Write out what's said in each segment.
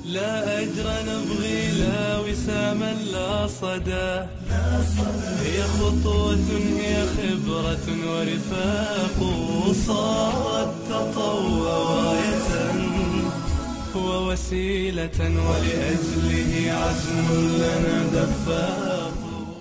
لا أجر نبغي لا وساما لا صدى هي خطوة هي خبرة ورفاق صارت تطوع غاية ووسيلة ولأجله عزم لنا دفاق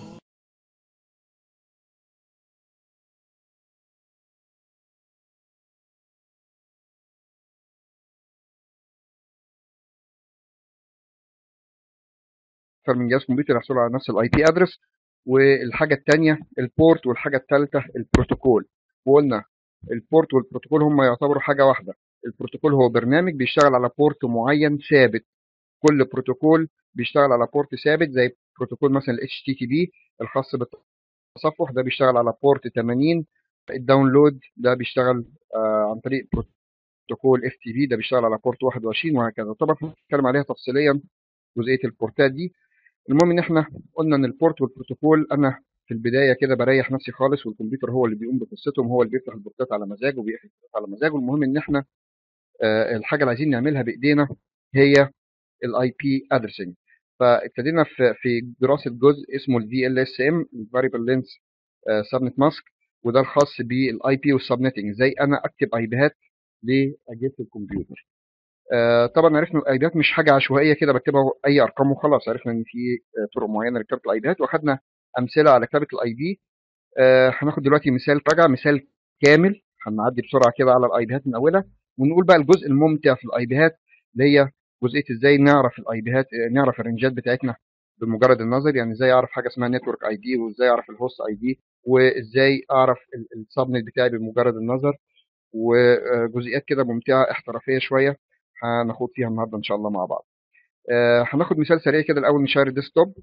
اكثر من جهاز كمبيوتر يحصلوا على نفس الاي بي ادرس والحاجه الثانيه البورت والحاجه الثالثه البروتوكول وقلنا البورت والبروتوكول هم يعتبروا حاجه واحده البروتوكول هو برنامج بيشتغل على بورت معين ثابت كل بروتوكول بيشتغل على بورت ثابت زي بروتوكول مثلا ال HTTP الخاص بالتصفح ده بيشتغل على بورت 80 الداونلود ده بيشتغل آه عن طريق بروتوكول FTP ده بيشتغل على بورت 21 وهكذا طبعا هنتكلم عليها تفصيليا جزئيه البورتات دي المهم ان احنا قلنا ان البورت والبروتوكول انا في البدايه كده بريح نفسي خالص والكمبيوتر هو اللي بيقوم بقصتهم هو اللي بيفتح البورتات على مزاجه وبيقفل البورتات على مزاجه المهم ان احنا آه الحاجه اللي عايزين نعملها بايدينا هي الاي بي ادرسنج فابتدينا في في دراسه جزء اسمه الفي ال اس ام الفاريبل لينس سبنت ماسك وده الخاص بالاي بي والسبنتنج ازاي انا اكتب اي بيهات لاجهزه الكمبيوتر آه طبعا عرفنا الاي بيات مش حاجه عشوائيه كده بكتبها اي ارقام وخلاص عرفنا ان في آه طرق معينه لكتابه الاي بيات واخدنا امثله على كتابه الاي بي آه هناخد دلوقتي مثال راجع مثال كامل هنعدي بسرعه كده على الاي بيات من اولها ونقول بقى الجزء الممتع في الاي بيات اللي هي جزئيه ازاي نعرف الاي بيات نعرف الرنجات بتاعتنا بمجرد النظر يعني ازاي اعرف حاجه اسمها نتورك اي دي وازاي اعرف الهوست اي دي وازاي اعرف السبنت بتاعي بمجرد النظر وجزئيات كده ممتعه احترافيه شويه هناخد فيها النهارده ان شاء الله مع بعض آه هناخد مثال سريع كده الاول نشير الديسكتوب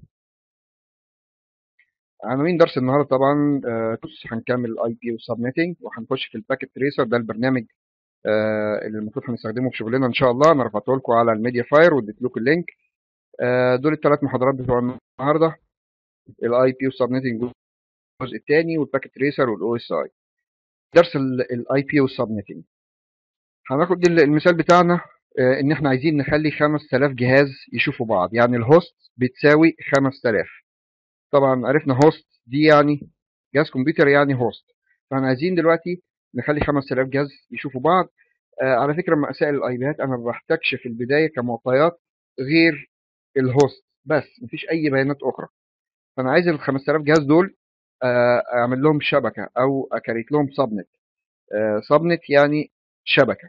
عناوين درس النهارده طبعا آه هنكمل الاي بي والسبنتنج وهنخش في الباكيت تريسر ده البرنامج آه اللي المفروض هنستخدمه في شغلنا ان شاء الله انا رفعته لكم على الميديا فاير واديت لكم اللينك آه دول الثلاث محاضرات بتوع النهارده الاي بي والسبنتنج الجزء الثاني والباكيت تريسر والاو اس اي درس الاي بي والسبنتنج هناخد المثال بتاعنا ان احنا عايزين نخلي 5000 جهاز يشوفوا بعض يعني الهوست بتساوي 5000 طبعا عرفنا هوست دي يعني جهاز كمبيوتر يعني هوست فاحنا عايزين دلوقتي نخلي 5000 جهاز يشوفوا بعض آه على فكره مسائل الاي بيات انا ما بحتاجش في البدايه كمعطيات غير الهوست بس مفيش اي بيانات اخرى فانا عايز ال 5000 جهاز دول آه اعمل لهم شبكه او اكريت لهم سبنت آه سبنت يعني شبكه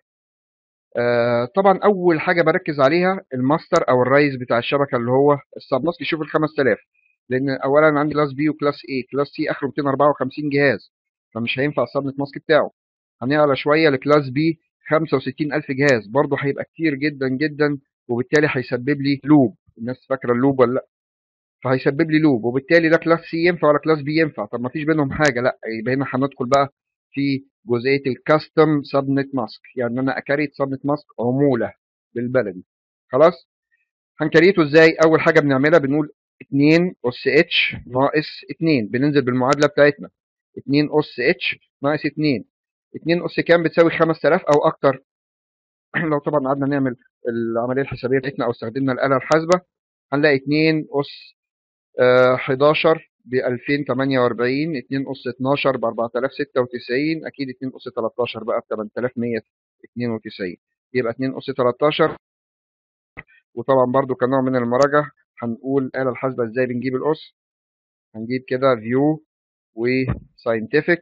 آه طبعا اول حاجه بركز عليها الماستر او الرئيس بتاع الشبكه اللي هو السبنت يشوف ال 5000 لان اولا عندي كلاس بي وكلاس اي كلاس سي اخره 254 جهاز فمش هينفع السبنت ماسك بتاعه هنعلى شويه لكلاس بي 65000 جهاز برضه هيبقى كتير جدا جدا وبالتالي هيسبب لي لوب الناس فاكره اللوب ولا لا فهيسبب لي لوب وبالتالي لا كلاس سي ينفع ولا كلاس بي ينفع طب ما فيش بينهم حاجه لا يبقى هنا هندخل بقى في جزئيه الكاستم سبنت ماسك يعني انا اكريت سبنت ماسك عموله بالبلدي خلاص هنكريته ازاي اول حاجه بنعملها بنقول 2 اس اتش ناقص 2 بننزل بالمعادله بتاعتنا 2 اس اتش ناقص 2 2 اس كام بتساوي 5000 او اكتر لو طبعا قعدنا نعمل العمليه الحسابيه بتاعتنا او استخدمنا الاله الحاسبه هنلاقي 2 اس 11 ب 2048 2 اس 12 ب 4096 اكيد 2 اس 13 بقى ب 8192 يبقى 2 اس 13 وطبعا برضو كنوع من المراجعه هنقول الآلة الحاسبة ازاي بنجيب الأس هنجيب كده فيو وساينتفك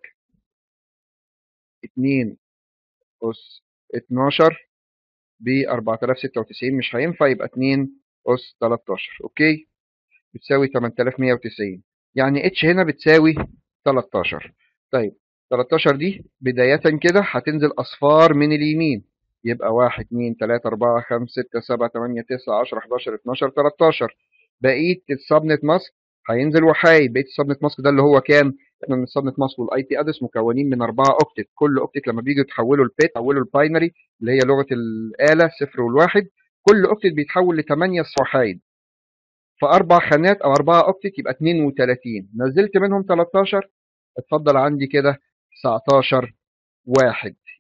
2 أس 12 ب 4096 مش هينفع يبقى 2 أس 13 أوكي بتساوي 8190 يعني اتش هنا بتساوي 13 طيب 13 دي بداية كده هتنزل أصفار من اليمين يبقى 1 2 3 4 5 6 7 8 9 10 11 12 13 بقيه السبنت ماسك هينزل وحايد بقيه السبنت ماسك ده اللي هو كام احنا من السبنت ماسك والاي بي ادرس مكونين من اربعه اوكتت كل اوكتت لما بيجوا يتحولوا البيت يحولوا الباينري اللي هي لغه الاله صفر والواحد كل اوكتت بيتحول ل 8 وحايد فاربع خانات او اربعه اوكتت يبقى 32 نزلت منهم 13 اتفضل عندي كده 19 واحد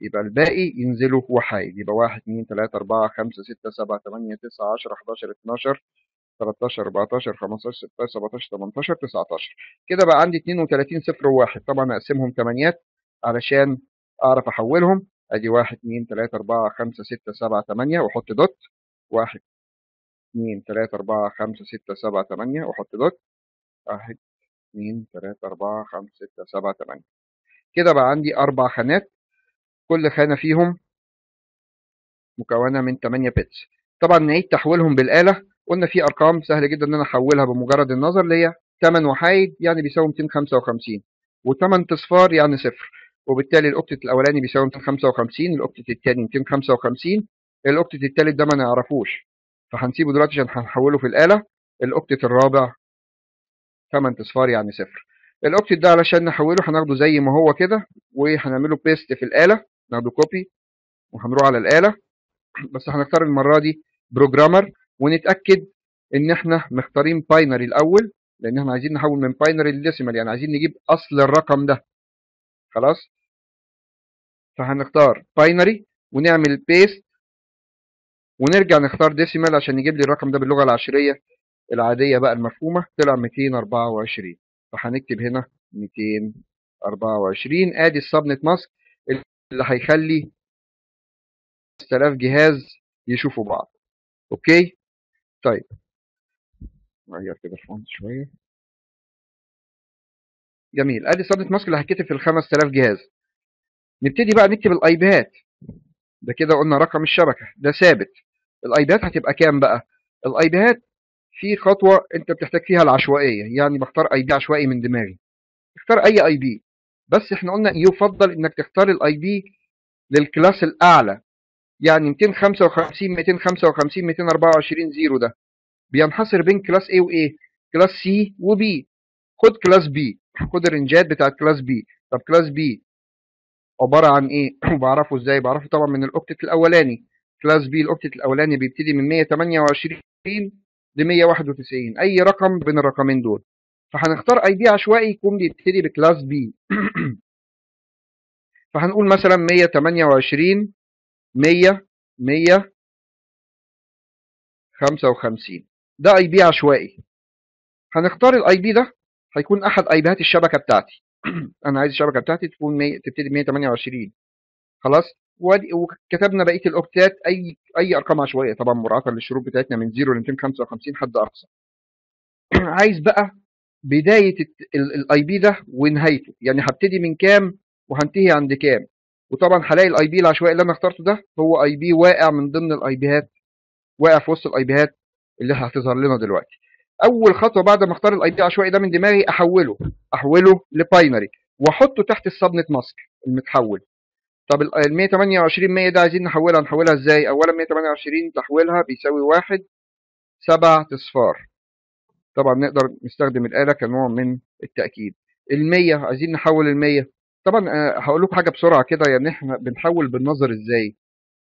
يبقى الباقي ينزلوا وحايد يبقى 1 2 3 4 5 6 7 8 9 10 11 12 13 14 15 16 17 18 19 كده بقى عندي 32 صفر وواحد طبعا اقسمهم ثمانيات علشان اعرف احولهم ادي 1 2 3 4 5 6 7 8 واحط دوت 1 2 3 4 5 6 7 8 واحط دوت 1 2 3 4 5 6 7 8 كده بقى عندي اربع خانات كل خانه فيهم مكونه من 8 بيتس طبعا نعيد تحويلهم بالاله قلنا في ارقام سهله جدا ان انا احولها بمجرد النظر اللي هي 8 وحايد يعني بيساوي 255 و8 اصفار يعني صفر وبالتالي الاوكتت الاولاني بيساوي 255 الاوكتت الثاني 255 الاوكتت الثالث ده ما نعرفوش فهنسيبه دلوقتي عشان هنحوله في الاله الاوكتت الرابع 8 اصفار يعني صفر الاوكتت ده علشان نحوله هناخده زي ما هو كده وهنعمله بيست في الاله ناخده كوبي وهنروح على الاله بس هنختار المره دي بروجرامر ونتاكد ان احنا مختارين باينري الاول لان احنا عايزين نحول من باينري لديسيمال يعني عايزين نجيب اصل الرقم ده خلاص فهنختار باينري ونعمل بيست ونرجع نختار ديسيمال عشان يجيب لي الرقم ده باللغه العشريه العاديه بقى المفهومه طلع 224 فهنكتب هنا 224 ادي السبنت ماسك اللي هيخلي 5000 جهاز يشوفوا بعض اوكي طيب نغير كده الفونت شويه جميل ادي السبنت ماسك اللي هيتكتب في ال 5000 جهاز نبتدي بقى نكتب الاي بيات ده كده قلنا رقم الشبكه ده ثابت الاي بيات هتبقى كام بقى الاي بيات في خطوه انت بتحتاج فيها العشوائيه يعني بختار اي بي عشوائي من دماغي اختار اي اي بي بس احنا قلنا يفضل انك تختار الاي بي للكلاس الاعلى يعني 255 255 224 زيرو ده بينحصر بين كلاس A و A كلاس C و B خد كلاس B خد الرنجات بتاعت كلاس B طب كلاس B عبارة عن ايه بعرفه ازاي بعرفه طبعا من الاوكتت الاولاني كلاس B الاوكتت الاولاني بيبتدي من 128 ل 191 اي رقم بين الرقمين دول فهنختار اي بي عشوائي يكون بيبتدي بكلاس B فهنقول مثلا 128 100 100 55 ده اي بي عشوائي هنختار الاي بي ده هيكون احد اي بيات الشبكه بتاعتي انا عايز الشبكه بتاعتي تكون 100 تبتدي ب 128 خلاص وكتبنا بقيه الاوكتات اي اي ارقام عشوائيه طبعا مراعاه للشروط بتاعتنا من 0 ل 255 حد اقصى عايز بقى بدايه الاي بي ده ونهايته يعني هبتدي من كام وهنتهي عند كام وطبعا هلاقي الاي بي العشوائي اللي انا اخترته ده هو اي بي واقع من ضمن الاي بيات واقع في وسط الاي بيات اللي هتظهر لنا دلوقتي اول خطوه بعد ما اختار الاي بي العشوائي ده من دماغي احوله احوله لباينري واحطه تحت السبنت ماسك المتحول طب ال 128 100 ده عايزين نحولها نحولها ازاي اولا 128 تحويلها بيساوي واحد سبع اصفار طبعا نقدر نستخدم الآلة كنوع من التأكيد ال 100 عايزين نحول ال 100 طبعا هقول لكم حاجة بسرعة كده يعني احنا بنحول بالنظر ازاي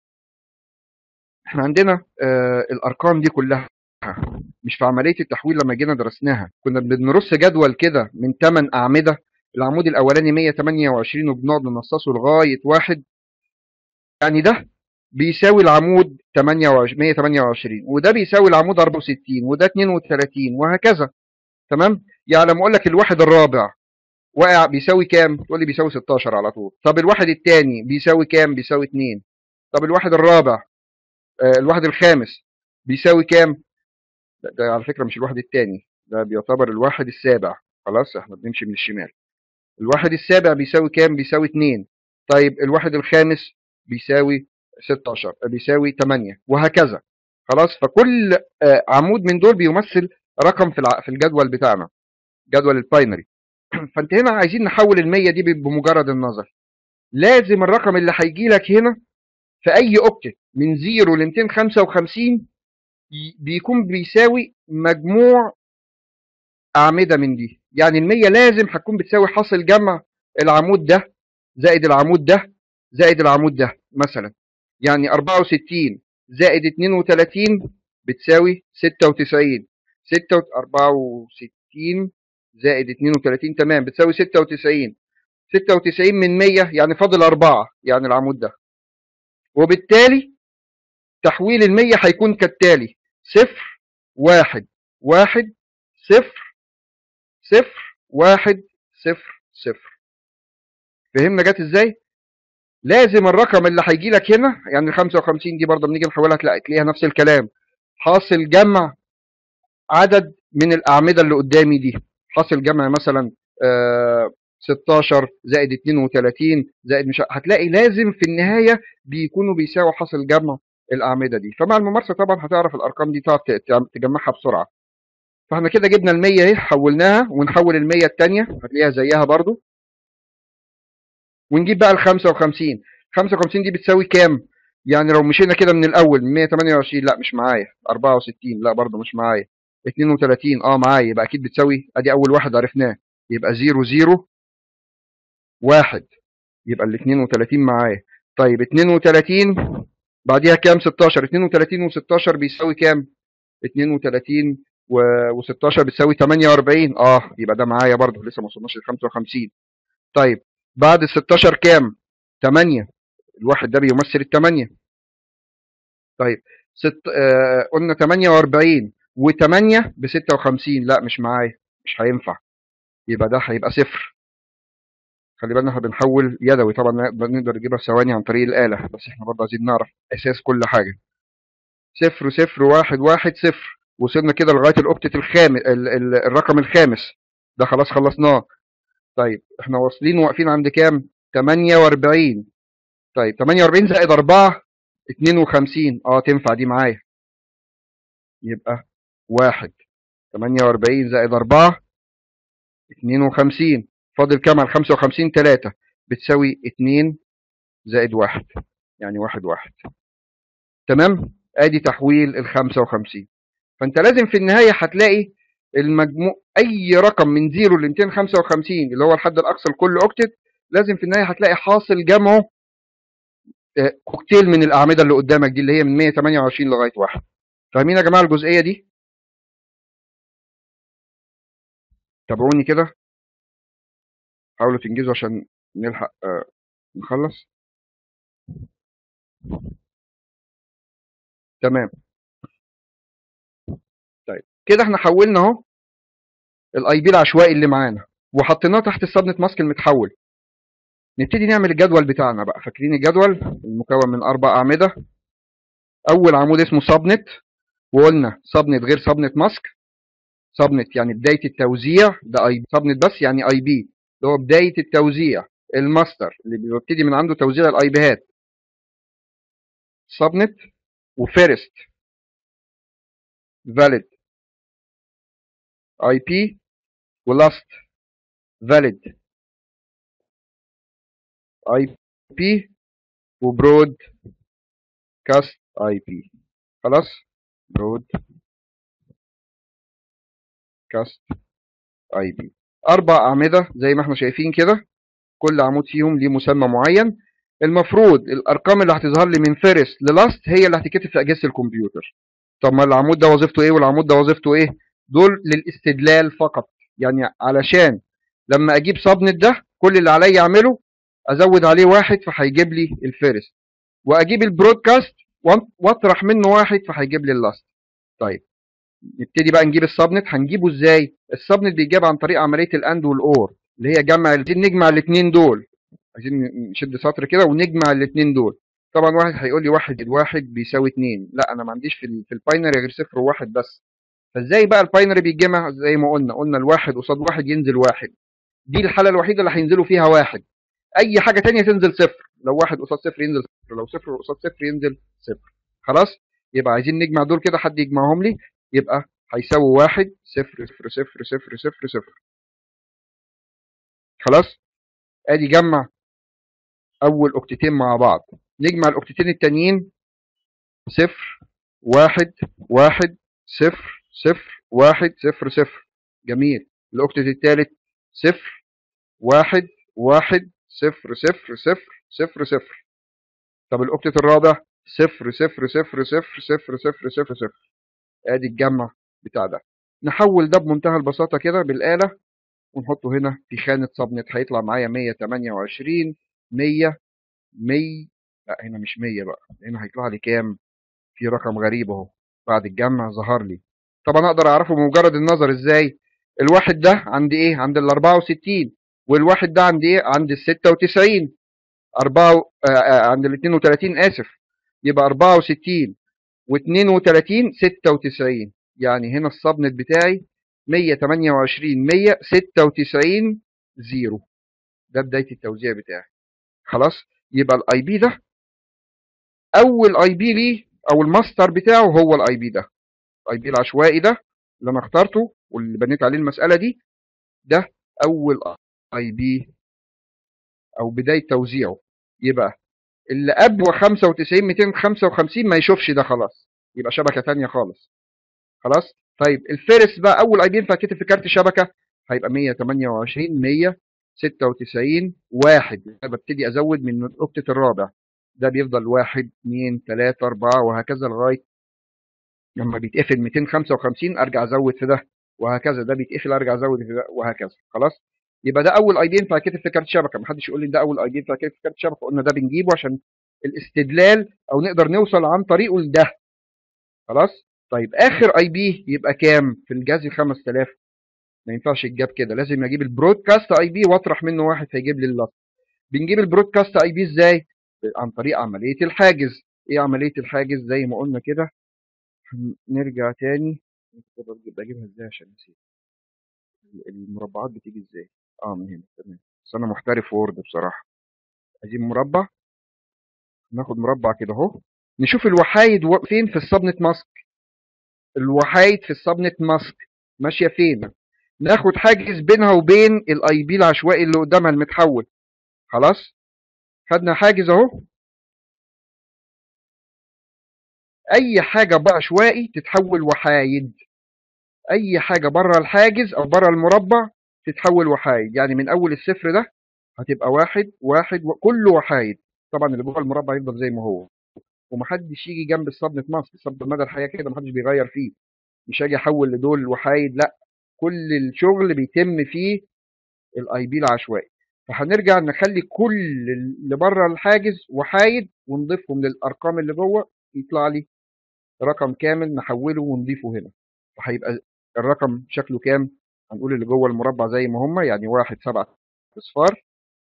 احنا عندنا آه الارقام دي كلها مش في عمليه التحويل لما جينا درسناها كنا بنرص جدول كده من 8 اعمده العمود الاولاني 128 وبنقعد ننصصه لغايه واحد يعني ده بيساوي العمود 28 128 وده بيساوي العمود 64 وده 32 وهكذا تمام يعني لما اقول لك الواحد الرابع واقع بيساوي كام تقول لي بيساوي 16 على طول طب الواحد الثاني بيساوي كام بيساوي 2 طب الواحد الرابع آه الواحد الخامس بيساوي كام ده, ده على فكره مش الواحد الثاني ده بيعتبر الواحد السابع خلاص احنا بنمشي من الشمال الواحد السابع بيساوي كام بيساوي 2 طيب الواحد الخامس بيساوي 16 بيساوي 8 وهكذا خلاص فكل آه عمود من دول بيمثل رقم في في الجدول بتاعنا جدول الباينري فانت هنا عايزين نحول ال 100 دي بمجرد النظر لازم الرقم اللي هيجي لك هنا في اي اوكتت من 0 ل 255 بيكون بيساوي مجموع اعمده من دي يعني ال 100 لازم هتكون بتساوي حاصل جمع العمود ده زائد العمود ده زائد العمود ده مثلا يعني 64 زائد 32 بتساوي 96 6 64 زائد 32 تمام بتساوي 96 96 من 100 يعني فاضل 4 يعني العمود ده وبالتالي تحويل ال 100 هيكون كالتالي صفر واحد واحد صفر صفر واحد صفر صفر فهمنا جت ازاي؟ لازم الرقم اللي هيجي لك هنا يعني ال 55 دي برضه بنيجي نحولها تلاقي تلاقيها نفس الكلام حاصل جمع عدد من الاعمده اللي قدامي دي حاصل جمع مثلا آه 16 زائد 32 زائد مش هتلاقي لازم في النهايه بيكونوا بيساووا حاصل جمع الاعمده دي فمع الممارسه طبعا هتعرف الارقام دي تعرف تجمعها بسرعه فاحنا كده جبنا ال 100 اهي حولناها ونحول ال 100 الثانيه هتلاقيها زيها برضو ونجيب بقى ال 55 55 دي بتساوي كام يعني لو مشينا كده من الاول 128 لا مش معايا 64 لا برضو مش معايا 32 اه معايا يبقى اكيد بتساوي ادي اول واحد عرفناه يبقى 0 0 1 يبقى ال 32 معايا طيب 32 بعديها كام 16 32 و16 بيساوي كام 32 و16 بتساوي 48 اه يبقى ده معايا برضه لسه ما وصلناش ل 55 طيب بعد ال 16 كام 8 الواحد ده بيمثل الثمانية طيب ست آه قلنا 48 و8 ب 56 لا مش معايا مش هينفع يبقى ده هيبقى صفر خلي بالنا احنا بنحول يدوي طبعا نقدر نجيبها في ثواني عن طريق الآلة بس احنا برضه عايزين نعرف أساس كل حاجة صفر صفر واحد واحد صفر وصلنا كده لغاية الأوكتت الخامس ال ال الرقم الخامس ده خلاص خلصناه طيب احنا واصلين واقفين عند كام 48 طيب 48 زائد 4 52 اه تنفع دي معايا يبقى واحد 48 زائد 4 52 فاضل كام على 55 3 بتساوي 2 زائد 1 يعني 1 1 تمام ادي تحويل ال 55 فانت لازم في النهايه هتلاقي المجموع اي رقم من 0 ل 255 اللي هو الحد الاقصى لكل اوكتت لازم في النهايه هتلاقي حاصل جمعه كوكتيل من الاعمده اللي قدامك دي اللي هي من 128 لغايه 1 فاهمين يا جماعه الجزئيه دي تابعوني كده حاولوا تنجزوا عشان نلحق آه نخلص تمام طيب كده احنا حولنا اهو الاي بي العشوائي اللي معانا وحطيناه تحت السبنت ماسك المتحول نبتدي نعمل الجدول بتاعنا بقى فاكرين الجدول المكون من اربع اعمده اول عمود اسمه سبنت وقلنا سبنت غير سبنت ماسك سبنت يعني بدايه التوزيع ده اي سبنت بس يعني اي بي اللي هو بدايه التوزيع الماستر اللي بيبتدي من عنده توزيع الاي بيهات سبنت وفيرست فاليد اي بي ولاست فاليد اي بي وبرود كاست اي بي خلاص برود كاست اي بي اربع اعمده زي ما احنا شايفين كده كل عمود فيهم ليه مسمى معين المفروض الارقام اللي هتظهر لي من فيرست للاست هي اللي هتتكتب في اجهزه الكمبيوتر طب ما العمود ده وظيفته ايه والعمود ده وظيفته ايه دول للاستدلال فقط يعني علشان لما اجيب سبنت ده كل اللي عليا اعمله ازود عليه واحد فهيجيب لي الفيرست واجيب البرودكاست واطرح منه واحد فهيجيب لي اللاست طيب نبتدي بقى نجيب السبنت هنجيبه ازاي السبنت بيجاب عن طريق عمليه الاند والاور اللي هي جمع عايزين نجمع الاثنين دول عايزين نشد سطر كده ونجمع الاثنين دول طبعا واحد هيقول لي واحد واحد بيساوي اتنين لا انا ما عنديش في في الباينري غير صفر وواحد بس فازاي بقى الباينري بيتجمع زي ما قلنا قلنا الواحد قصاد واحد ينزل واحد دي الحاله الوحيده اللي هينزلوا فيها واحد اي حاجه تانية تنزل صفر لو واحد قصاد صفر ينزل صفر لو صفر قصاد صفر ينزل صفر خلاص يبقى عايزين نجمع دول كده حد يجمعهم لي يبقى هيساوي واحد صفر صفر صفر صفر صفر صفر خلاص ادي جمع اول اوكتتين مع بعض نجمع الاوكتتين التانيين صفر واحد واحد صفر صفر واحد صفر صفر جميل الاوكتت التالت صفر واحد واحد صفر صفر صفر صفر صفر طب الاوكتت الرابع صفر صفر صفر صفر صفر صفر صفر صفر ادي الجمع بتاع ده نحول ده بمنتهى البساطة كده بالآلة ونحطه هنا في خانة سبنت هيطلع معايا 128 100 100 لا هنا مش 100 بقى هنا هيطلع لي كام في رقم غريب اهو بعد الجمع ظهر لي طبعا اقدر اعرفه بمجرد النظر ازاي الواحد ده عند ايه عند ال 64 والواحد ده عند ايه عند ال 96 أربعة آه آه عند ال 32 اسف يبقى 64 و32 96 يعني هنا السبنت بتاعي 128 196 0 ده بدايه التوزيع بتاعي خلاص يبقى الاي بي ده اول اي بي ليه او الماستر بتاعه هو الاي بي ده الاي بي العشوائي ده اللي انا اخترته واللي بنيت عليه المساله دي ده اول اي بي او بدايه توزيعه يبقى اللي قبل 95 255 ما يشوفش ده خلاص يبقى شبكه ثانيه خالص خلاص طيب الفيرس بقى اول اي بي ينفع يتكتب في كارت شبكه هيبقى 128 196 واحد ببتدي ازود من الاوكتت الرابع ده بيفضل واحد اثنين ثلاثة أربعة وهكذا لغاية لما بيتقفل 255 أرجع أزود في ده وهكذا ده بيتقفل أرجع أزود في ده وهكذا خلاص يبقى ده أول أي بي ينفع يتكتب في كارت شبكة محدش يقول لي ده أول أي بي ينفع يتكتب في كارت شبكة قلنا ده بنجيبه عشان الاستدلال أو نقدر نوصل عن طريقه لده خلاص طيب آخر أي بي يبقى كام في الجهاز 5000 ما ينفعش يتجاب كده لازم اجيب البرودكاست اي بي واطرح منه واحد فيجيب لي اللفظ بنجيب البرودكاست اي بي ازاي عن طريق عمليه الحاجز ايه عمليه الحاجز زي ما قلنا كده نرجع تاني بجيبها ازاي عشان نسيت المربعات بتيجي ازاي اه من هنا تمام بس انا محترف وورد بصراحه عايزين مربع ناخد مربع كده اهو نشوف الوحايد فين في السبنت ماسك الوحايد في السبنت ماسك ماشيه فين ناخد حاجز بينها وبين الاي بي العشوائي اللي قدامها المتحول خلاص خدنا حاجز اهو اي حاجه بقى عشوائي تتحول وحايد اي حاجه بره الحاجز او بره المربع تتحول وحايد يعني من اول الصفر ده هتبقى واحد واحد كله وحايد طبعا اللي جوه المربع يفضل زي ما هو ومحدش يجي جنب السبنت ماسك السبنت مدى الحياه كده محدش بيغير فيه مش هاجي احول لدول وحايد لا كل الشغل بيتم فيه الاي بي العشوائي فهنرجع نخلي كل اللي بره الحاجز وحايد ونضيفهم للارقام اللي جوه يطلع لي رقم كامل نحوله ونضيفه هنا فهيبقى الرقم شكله كام هنقول اللي جوه المربع زي ما هم يعني واحد سبعة اصفار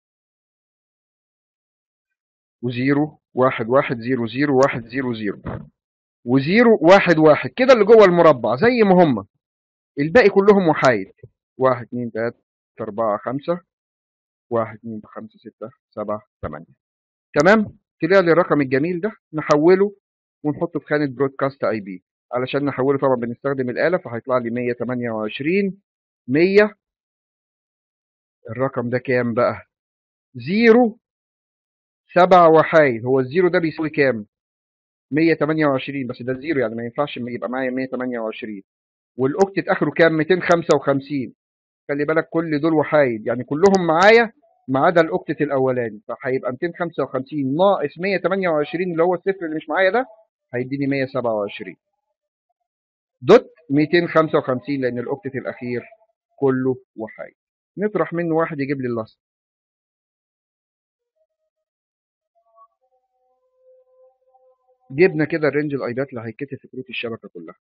وزيرو واحد واحد زيرو زيرو واحد زيرو زيرو وزيرو واحد واحد كده اللي جوه المربع زي ما هم الباقي كلهم وحايد واحد اتنين تلاتة أربعة خمسة واحد اتنين خمسة ستة سبعة تمانية تمام طلع لي الرقم الجميل ده نحوله ونحطه في خانة برودكاست اي بي علشان نحوله طبعا بنستخدم الآلة فهيطلع لي 128 100 الرقم ده كام بقى زيرو سبعة وحايد هو الزيرو ده بيساوي كام 128 بس ده زيرو يعني ما ينفعش يبقى معايا 128 والاوكتت اخره كام 255 خلي بالك كل دول وحايد يعني كلهم معايا ما عدا الاوكتت الاولاني فهيبقى 255 ناقص 128 اللي هو الصفر اللي مش معايا ده هيديني 127 دوت 255 لان الاوكتت الاخير كله وحايد نطرح منه واحد يجيب لي اللصق جبنا كده الرينج الايبات اللي هيتكتب في كروت الشبكه كلها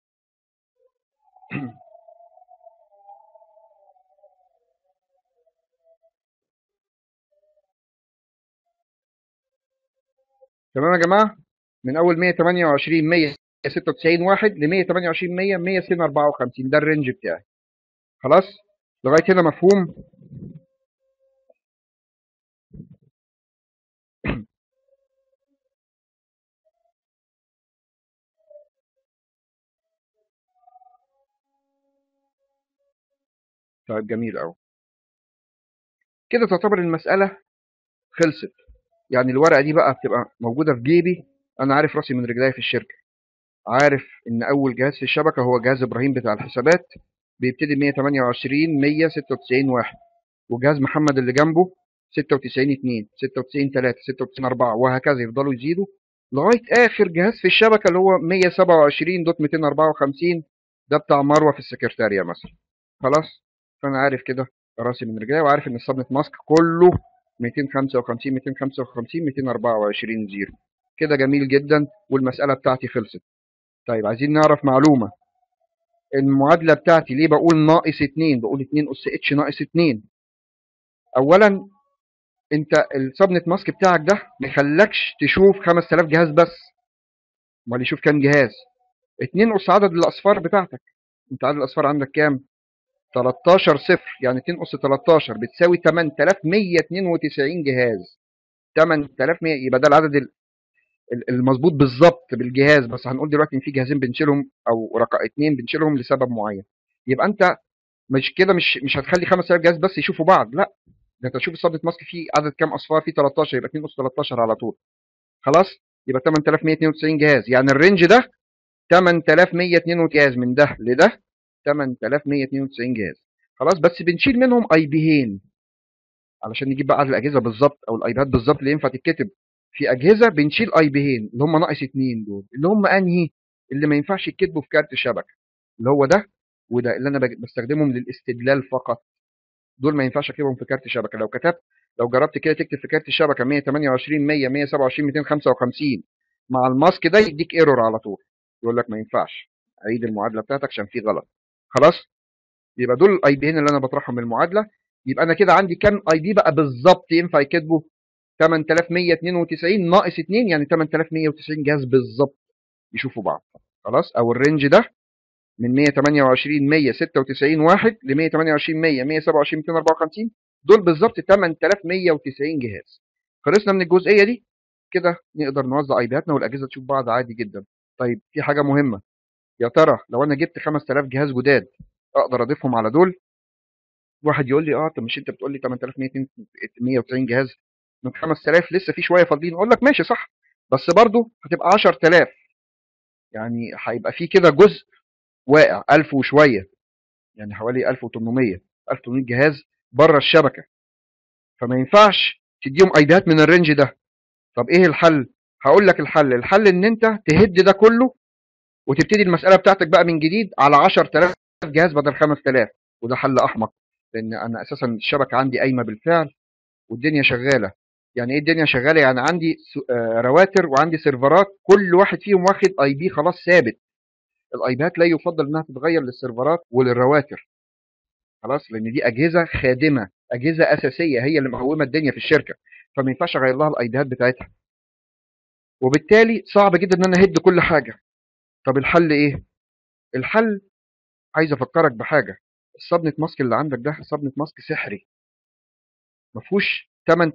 تمام يا جماعه من اول 128 196 واحد ل 128 100 154 ده الرينج بتاعي خلاص لغايه هنا مفهوم طيب جميل قوي كده تعتبر المساله خلصت يعني الورقه دي بقى بتبقى موجوده في جيبي انا عارف راسي من رجلي في الشركه عارف ان اول جهاز في الشبكه هو جهاز ابراهيم بتاع الحسابات بيبتدي 128 196 واحد وجهاز محمد اللي جنبه 96 2 96 3 96 4 وهكذا يفضلوا يزيدوا لغايه اخر جهاز في الشبكه اللي هو 127 دوت 254 ده بتاع مروه في السكرتاريه مثلا خلاص فانا عارف كده راسي من رجلي وعارف ان السبنت ماسك كله 255 255 224 زيرو كده جميل جدا والمساله بتاعتي خلصت طيب عايزين نعرف معلومه المعادله بتاعتي ليه بقول ناقص 2 بقول 2 اس اتش ناقص 2 اولا انت السبنت ماسك بتاعك ده ما يخلكش تشوف 5000 جهاز بس امال يشوف كام جهاز 2 اس عدد الاصفار بتاعتك انت عدد الاصفار عندك كام 13 صفر يعني 2 اس 13 بتساوي 8192 جهاز 8100 يبقى ده العدد ال- ال- المظبوط بالظبط بالجهاز بس هنقول دلوقتي ان في جهازين بنشيلهم او رقم اتنين بنشيلهم لسبب معين يبقى انت مش كده مش مش هتخلي 5000 جهاز بس يشوفوا بعض لا ده انت تشوف السبنت ماسك فيه عدد كام اصفار فيه 13 يبقى 2 اس 13 على طول خلاص يبقى 8192 جهاز يعني الرينج ده 8192 جهاز من ده لده 8192 جهاز خلاص بس بنشيل منهم اي بيهين علشان نجيب بقى عدد الاجهزه بالظبط او الايباد بالظبط اللي ينفع تتكتب في اجهزه بنشيل اي بيهين اللي هم ناقص اتنين دول اللي هم انهي اللي ما ينفعش يتكتبوا في كارت الشبكه اللي هو ده وده اللي انا بج- بستخدمهم للاستدلال فقط دول ما ينفعش اكتبهم في كارت الشبكه لو كتبت لو جربت كده تكتب في كارت الشبكه 128 100 127 255 مع الماسك ده يديك ايرور على طول يقول لك ما ينفعش عيد المعادله بتاعتك عشان في غلط خلاص يبقى دول الاي بيين اللي انا بطرحهم من المعادله يبقى انا كده عندي كام اي بي بقى بالظبط ينفع يكتبوا 8192 ناقص 2 يعني 8190 جهاز بالظبط يشوفوا بعض خلاص او الرينج ده من 128 196 واحد ل 128 100 127 254 دول بالظبط 8190 جهاز خلصنا من الجزئيه دي كده نقدر نوزع ايبياتنا والاجهزه تشوف بعض عادي جدا طيب في حاجه مهمه يا ترى لو انا جبت 5000 جهاز جداد اقدر اضيفهم على دول واحد يقول لي اه طب مش انت بتقول لي 8190 جهاز من 5000 لسه في شويه فاضيين اقول لك ماشي صح بس برضه هتبقى 10000 يعني هيبقى في كده جزء واقع 1000 وشويه يعني حوالي 1800 1800 جهاز بره الشبكه فما ينفعش تديهم ايديات من الرينج ده طب ايه الحل هقول لك الحل الحل ان انت تهد ده كله وتبتدي المساله بتاعتك بقى من جديد على 10000 جهاز بدل 5000 وده حل احمق لان انا اساسا الشبكه عندي قايمه بالفعل والدنيا شغاله يعني ايه الدنيا شغاله يعني عندي س- آه، رواتر وعندي سيرفرات كل واحد فيهم واخد اي بي خلاص ثابت الاي بيات لا يفضل انها تتغير للسيرفرات وللرواتر خلاص لان دي اجهزه خادمه اجهزه اساسيه هي اللي مقومه الدنيا في الشركه فما ينفعش اغير لها الايديات بتاعتها وبالتالي صعب جدا ان انا اهد كل حاجه طب الحل ايه الحل عايز افكرك بحاجه السبنت ماسك اللي عندك ده سبنت ماسك سحري ما فيهوش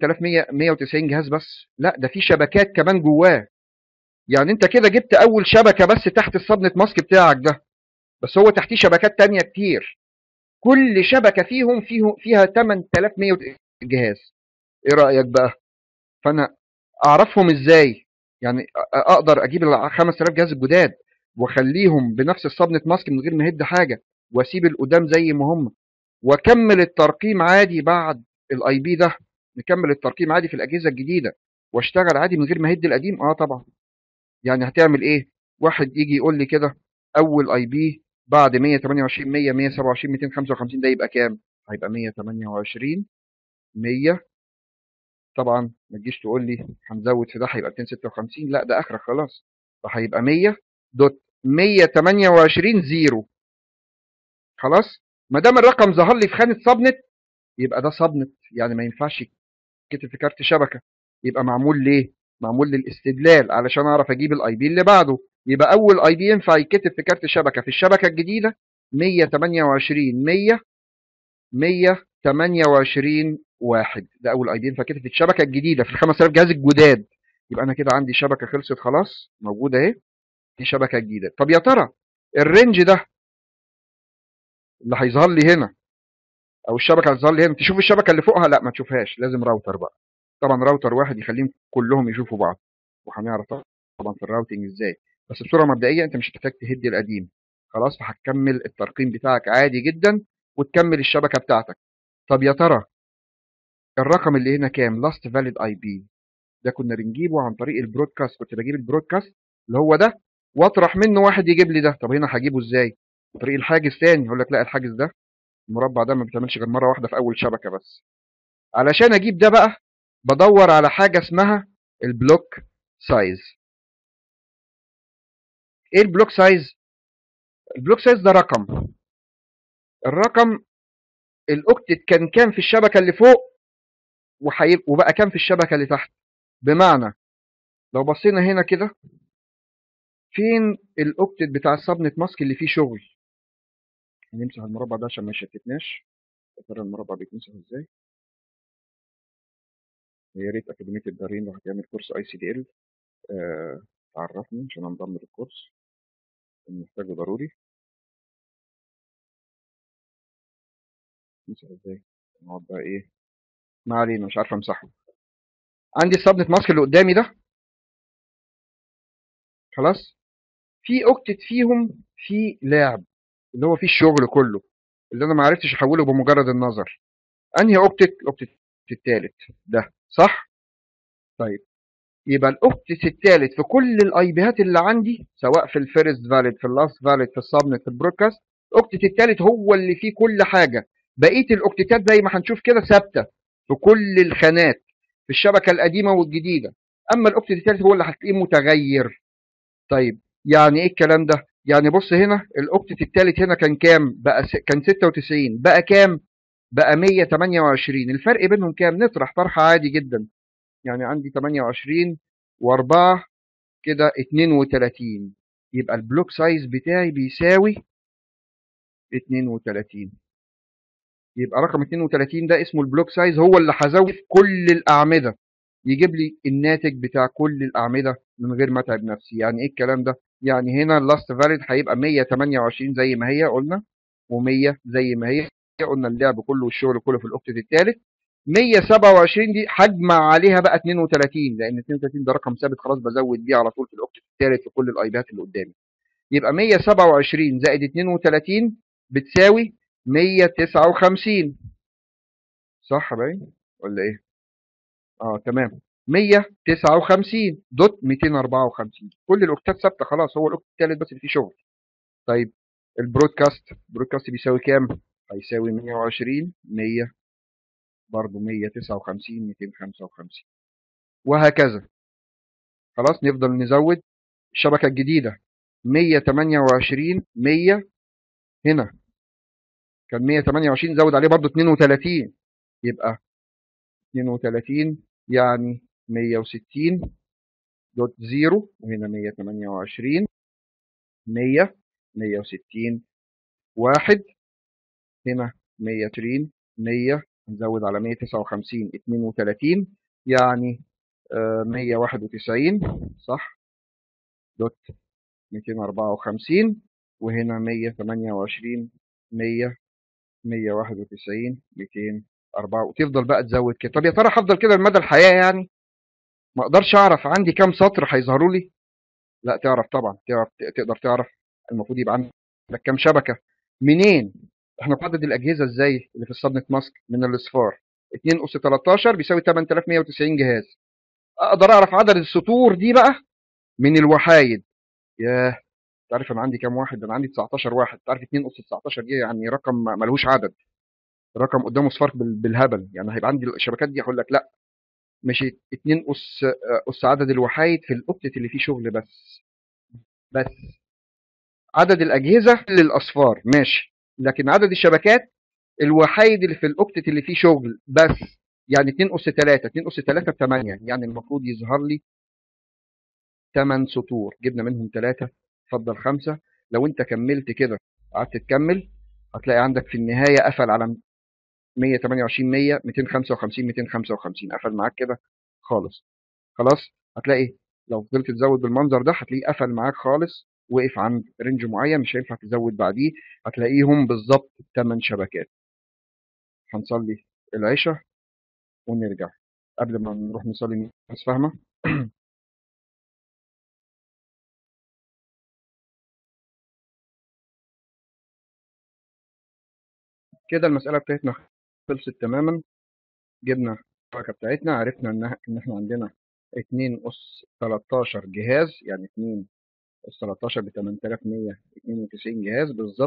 8190 جهاز بس لا ده في شبكات كمان جواه يعني انت كده جبت اول شبكه بس تحت السبنت ماسك بتاعك ده بس هو تحتيه شبكات تانية كتير كل شبكه فيهم فيه فيها 8100 جهاز ايه رايك بقى فانا اعرفهم ازاي يعني أ- اقدر اجيب ال 5000 جهاز الجداد واخليهم بنفس السبنت ماسك من غير ما اهد حاجه واسيب القدام زي ما هم واكمل الترقيم عادي بعد الاي بي ده نكمل الترقيم عادي في الاجهزه الجديده واشتغل عادي من غير ما اهد القديم اه طبعا يعني هتعمل ايه واحد يجي يقول لي كده اول اي بي بعد 128 100 127 255 ده يبقى كام هيبقى 128 100 طبعا ما تجيش تقول لي هنزود في ده هيبقى 256 لا ده اخرك خلاص فهيبقى 100 دوت 128 زيرو خلاص ما دام الرقم ظهر لي في خانه سبنت يبقى ده سبنت يعني ما ينفعش يتكتب في كارت شبكه يبقى معمول ليه معمول للاستدلال علشان اعرف اجيب الاي بي اللي بعده يبقى اول اي بي ينفع يتكتب في كارت الشبكه في الشبكه الجديده 128 100 128 واحد ده اول اي بي ينفع يتكتب في الشبكه الجديده في ال 5000 جهاز الجداد يبقى انا كده عندي شبكه خلصت خلاص موجوده اهي دي شبكه جديده طب يا ترى الرينج ده اللي هيظهر لي هنا او الشبكه اللي هتظهر لي هنا تشوف الشبكه اللي فوقها لا ما تشوفهاش لازم راوتر بقى طبعا راوتر واحد يخليهم كلهم يشوفوا بعض وهنعرف طبعا في الراوتنج ازاي بس بصوره مبدئيه انت مش هتحتاج تهدي القديم خلاص فهتكمل الترقيم بتاعك عادي جدا وتكمل الشبكه بتاعتك طب يا ترى الرقم اللي هنا كام لاست فاليد اي بي ده كنا بنجيبه عن طريق البرودكاست كنت بجيب البرودكاست اللي هو ده واطرح منه واحد يجيب لي ده طب هنا هجيبه ازاي عن طريق الحاجز تاني يقول لك لا الحاجز ده المربع ده ما بيتعملش غير مره واحده في اول شبكه بس علشان اجيب ده بقى بدور على حاجه اسمها البلوك سايز ايه البلوك سايز البلوك سايز ده رقم الرقم الاوكتت كان كام في الشبكه اللي فوق وحيب وبقى كام في الشبكه اللي تحت بمعنى لو بصينا هنا كده فين الاوكتت بتاع السبنت ماسك اللي فيه شغل هنمسح المربع ده عشان ما يشتتناش يا ترى المربع بيتمسح ازاي يا ريت اكاديميه الدارين لو هتعمل كورس اي سي دي ال تعرفني عشان انضم للكورس محتاجه ضروري نمسح ازاي نقعد بقى ايه ما علينا مش عارف امسحه عندي السبنت ماسك اللي قدامي ده خلاص في اوكتت فيهم في لعب اللي هو فيه الشغل كله اللي انا ما عرفتش احوله بمجرد النظر انهي اوكتت الاوكتت الثالث ده صح طيب يبقى الاوكتت الثالث في كل الاي بيات اللي عندي سواء في الفيرست فاليد في اللاست فاليد في السبنت في البرودكاست الاوكتت الثالث هو اللي فيه كل حاجه بقيه الاوكتتات زي ما هنشوف كده ثابته في كل الخانات في الشبكه القديمه والجديده اما الاوكتت الثالث هو اللي هتلاقيه متغير طيب يعني ايه الكلام ده يعني بص هنا الاوكتت الثالث هنا كان كام بقى س... كان 96 بقى كام بقى 128 الفرق بينهم كام نطرح طرح عادي جدا يعني عندي 28 و4 كده 32 يبقى البلوك سايز بتاعي بيساوي 32 يبقى رقم 32 ده اسمه البلوك سايز هو اللي هزود كل الاعمده يجيب لي الناتج بتاع كل الاعمده من غير ما اتعب نفسي يعني ايه الكلام ده يعني هنا اللاست فاليد هيبقى 128 زي ما هي قلنا و100 زي ما هي قلنا اللعب كله والشغل كله في الاوكتت الثالث 127 دي هجمع عليها بقى 32 لان 32 ده رقم ثابت خلاص بزود بيه على طول في الاوكتت الثالث في كل الايبات اللي قدامي يبقى 127 زائد 32 بتساوي 159 صح باين ولا ايه اه تمام 159 دوت 254 كل الاوكتات ثابته خلاص هو الاوكت الثالث بس اللي فيه شغل طيب البرودكاست البرودكاست بيساوي كام هيساوي 120 100 برضه 159 255 وهكذا خلاص نفضل نزود الشبكه الجديده 128 100 هنا كان 128 زود عليه برضه 32 يبقى 32 يعني 160 دوت زيرو وهنا 128 100 160 واحد هنا 120 100 نزود على 159 32 يعني آه 191 صح دوت 254 وهنا 128 100 191 204 وتفضل بقى تزود كده طب يا ترى هفضل كده لمدى الحياه يعني ما اقدرش اعرف عندي كام سطر هيظهروا لي لا تعرف طبعا تعرف تقدر تعرف المفروض يبقى عندك كام شبكه منين احنا بنحدد الاجهزه ازاي اللي في السبنت ماسك من الاصفار 2 اس 13 بيساوي 8190 جهاز اقدر اعرف عدد السطور دي بقى من الوحايد ياه تعرف انا عندي كام واحد انا عندي 19 واحد تعرف 2 اس 19 دي يعني رقم ملهوش عدد رقم قدامه صفار بالهبل يعني هيبقى عندي الشبكات دي هقول لك لا مش 2 اس اس عدد الوحايد في الاوكتت اللي فيه شغل بس بس عدد الاجهزه للاصفار ماشي لكن عدد الشبكات الوحيد اللي في الاوكتت اللي فيه شغل بس يعني 2 اس 3 2 اس 3 ب 8 يعني المفروض يظهر لي 8 سطور جبنا منهم 3 اتفضل 5 لو انت كملت كده قعدت تكمل هتلاقي عندك في النهايه قفل على 128 100 255 255 قفل معاك كده خالص خلاص هتلاقي لو فضلت تزود بالمنظر ده هتلاقيه قفل معاك خالص وقف عند رينج معين مش هينفع تزود بعديه هتلاقيهم بالظبط 8 شبكات هنصلي العشاء ونرجع قبل ما نروح نصلي الناس فاهمه كده المسألة بتاعتنا خلصت تماما جبنا الشبكة بتاعتنا عرفنا ان ان احنا عندنا 2 اس 13 جهاز يعني 2 اس 13 ب 8192 جهاز بالظبط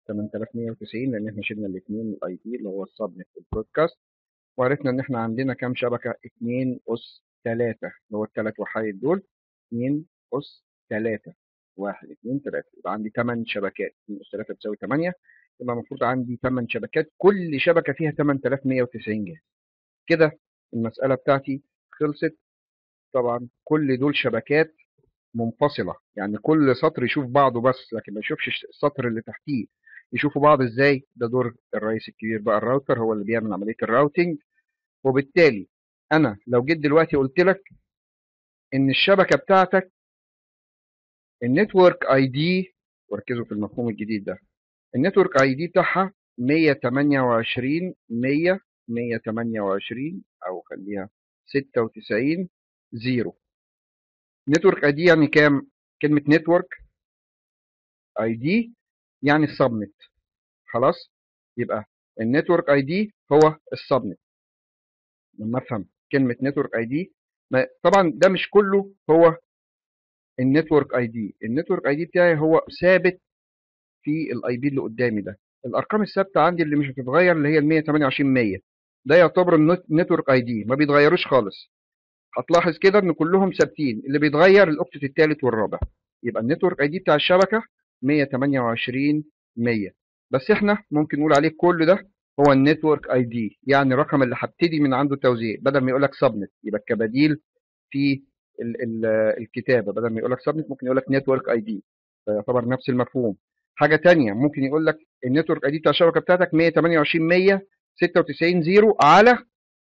8190 لان احنا شلنا الاثنين الاي بي اللي هو السبنت والبرودكاست وعرفنا ان احنا عندنا كام شبكه 2 اس 3 اللي هو الثلاث وحايد دول 2 اس 3 1 2 3 يبقى عندي 8 شبكات 2 اس 3 بتساوي 8 يبقى المفروض عندي 8 شبكات كل شبكه فيها 8190 جهاز كده المساله بتاعتي خلصت طبعا كل دول شبكات منفصله يعني كل سطر يشوف بعضه بس لكن ما يشوفش السطر اللي تحتيه يشوفوا بعض ازاي ده دور الرئيس الكبير بقى الراوتر هو اللي بيعمل عمليه الراوتنج وبالتالي انا لو جيت دلوقتي قلت لك ان الشبكه بتاعتك النتورك اي دي وركزوا في المفهوم الجديد ده النتورك اي دي بتاعها 128 100 128 او خليها 96 0 نتورك اي دي يعني كام كلمه نتورك اي دي يعني السبنت خلاص يبقى النتورك اي دي هو السبنت لما افهم كلمه نتورك اي دي طبعا ده مش كله هو النتورك اي دي النتورك اي دي بتاعي هو ثابت في الاي بي اللي قدامي ده الارقام الثابته عندي اللي مش بتتغير اللي هي ال 128 100 ده يعتبر النتورك اي دي ما بيتغيروش خالص هتلاحظ كده ان كلهم ثابتين اللي بيتغير الاوكتت الثالث والرابع يبقى النتورك اي دي بتاع الشبكه 128 100 بس احنا ممكن نقول عليه كل ده هو النتورك اي دي يعني الرقم اللي هبتدي من عنده التوزيع بدل ما يقول لك سبنت يبقى كبديل في ال ال الكتابه بدل ما يقول لك سبنت ممكن يقول لك نتورك اي دي فيعتبر نفس المفهوم حاجه ثانيه ممكن يقول لك النتورك اي دي بتاع الشبكه بتاعتك 128 100 96 0 على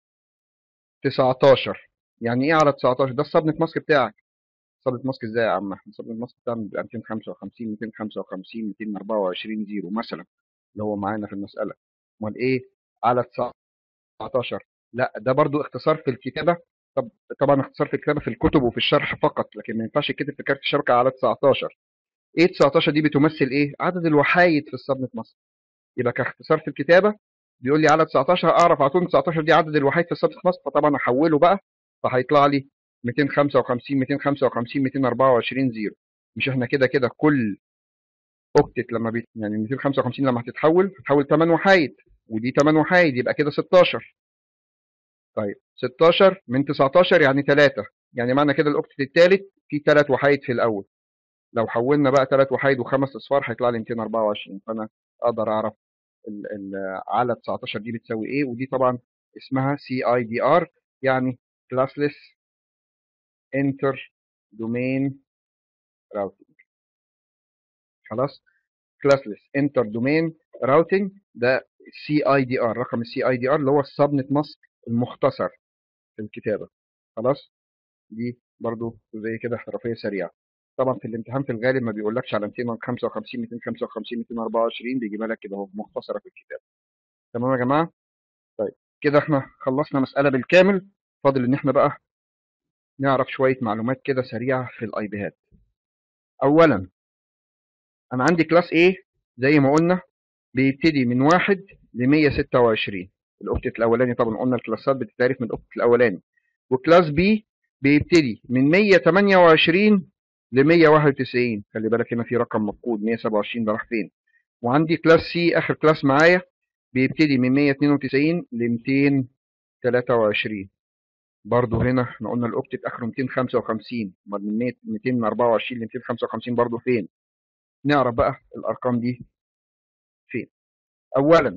19 يعني ايه على 19 ده السبنت ماسك بتاعك سبنت ماسك ازاي يا عم السبنت ماسك بتاعنا بيبقى 255 255 224 0 مثلا اللي هو معانا في المساله امال ايه على 19 لا ده برضو اختصار في الكتابه طب طبعا اختصار في الكتابه في الكتب وفي الشرح فقط لكن ما ينفعش يتكتب في كارت الشبكه على 19 ايه 19 دي بتمثل ايه عدد الوحايد في السبنت ماسك يبقى كاختصار في الكتابه بيقول لي على 19 اعرف على طول 19 دي عدد الوحيد في السبنت ماسك فطبعا احوله بقى فهيطلع لي 255 255 224 0 مش احنا كده كده كل اوكتت لما بي... يعني 255 لما هتتحول هتحول 8 وحايد ودي 8 وحايد يبقى كده 16 طيب 16 من 19 يعني 3 يعني معنى كده الاوكتت الثالث فيه 3 وحايد في الاول لو حولنا بقى 3 وحايد وخمس اصفار هيطلع لي 224 فانا اقدر اعرف ال ال على 19 دي بتساوي ايه ودي طبعا اسمها سي اي دي ار يعني classless inter domain routing خلاص classless inter domain routing ده سي اي دي ار رقم السي اي دي ار اللي هو السبنت ماسك المختصر في الكتابه خلاص دي برضو زي كده احترافيه سريعه طبعا في الامتحان في الغالب ما بيقولكش على 255 255 224 بيجيبها لك كده اهو مختصره في الكتاب تمام يا جماعه طيب كده احنا خلصنا مساله بالكامل فاضل ان احنا بقى نعرف شويه معلومات كده سريعه في الاي بيهات اولا انا عندي كلاس A زي ما قلنا بيبتدي من 1 ل 126 الاوكتت الاولاني طبعا قلنا الكلاسات بتتعرف من الاوكتت الاولاني وكلاس B بيبتدي من 128 ل 191 خلي بالك هنا في رقم مفقود 127 ده راح فين وعندي كلاس سي اخر كلاس معايا بيبتدي من 192 ل 223 برضه هنا احنا قلنا الاوكتت اخره 255 امال من 224 ل 255 برضه فين نعرف بقى الارقام دي فين اولا